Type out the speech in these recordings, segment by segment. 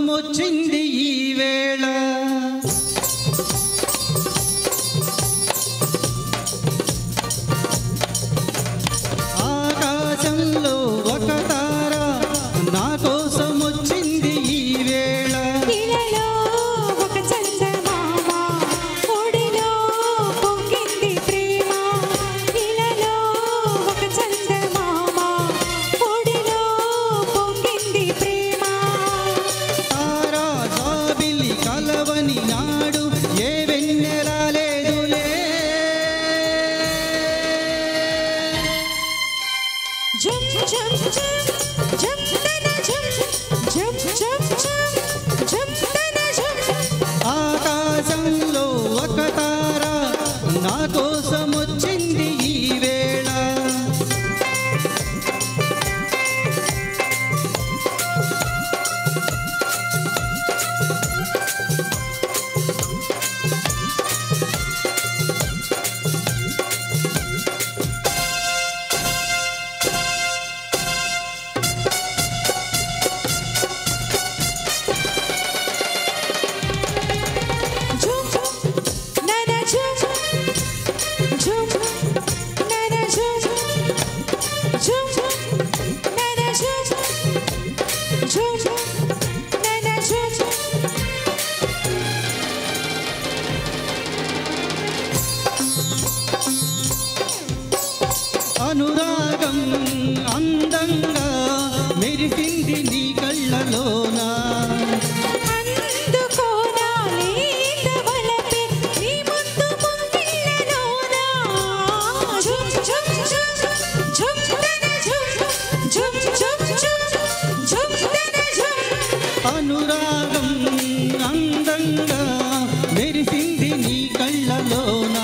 వచ్చింది ఈ వేళ ఆకాశంలో ఒక తార నా కోసం వచ్చింది ఈ వేళ ఇలలో ఒక చందమామ ఒడిలో పొంగింది ప్రేమ ఇలలో ఒక చందమామ ఒడిలో పొంగింది ప్రేమ తారా జాబిలి కలవని నాడు ఏ వెన్నెల లేదులే జం జం జం జం తన జం జం జం జం జం తన జం ఆకాశంలో ఒక తార నా కోసం వచ్చింది ఈ వేళ జం నన జం జం నన జం జం నన జం జం నన జం అనురాగం అందంగా మెరిసింది నీ కళ్ళలోనా అందుకోనాలి తవలపే నీ ముద్దు ముంగిళ్ళలోనా జం జం జం జం తన జం జం జం జం జం తన జం అనురాగం అందంగా మెరిసింది నీ కళ్ళలోనా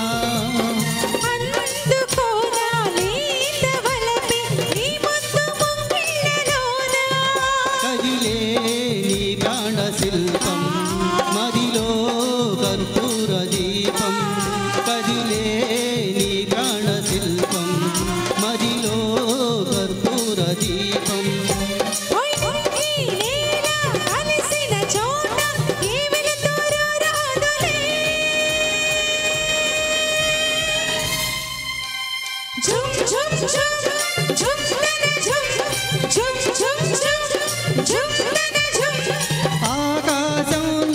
అందుకోనాలి తవలపే నీ ముద్దు ముంగిళ్ళలోనా కదిలే నీ ప్రాణ శిల్పం మదిలో కర్పూర దీపం కదిలే నీ ప్రాణ శిల్పం మదిలో కర్పూర దీపం ఓయ్ ఈ నేల కలిసిన చోట ఏ వెలుతురు రాదులే జం జం జం జం తన జం జం జం జం జం తన జం ఆకాశంలో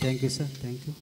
thank you sir thank you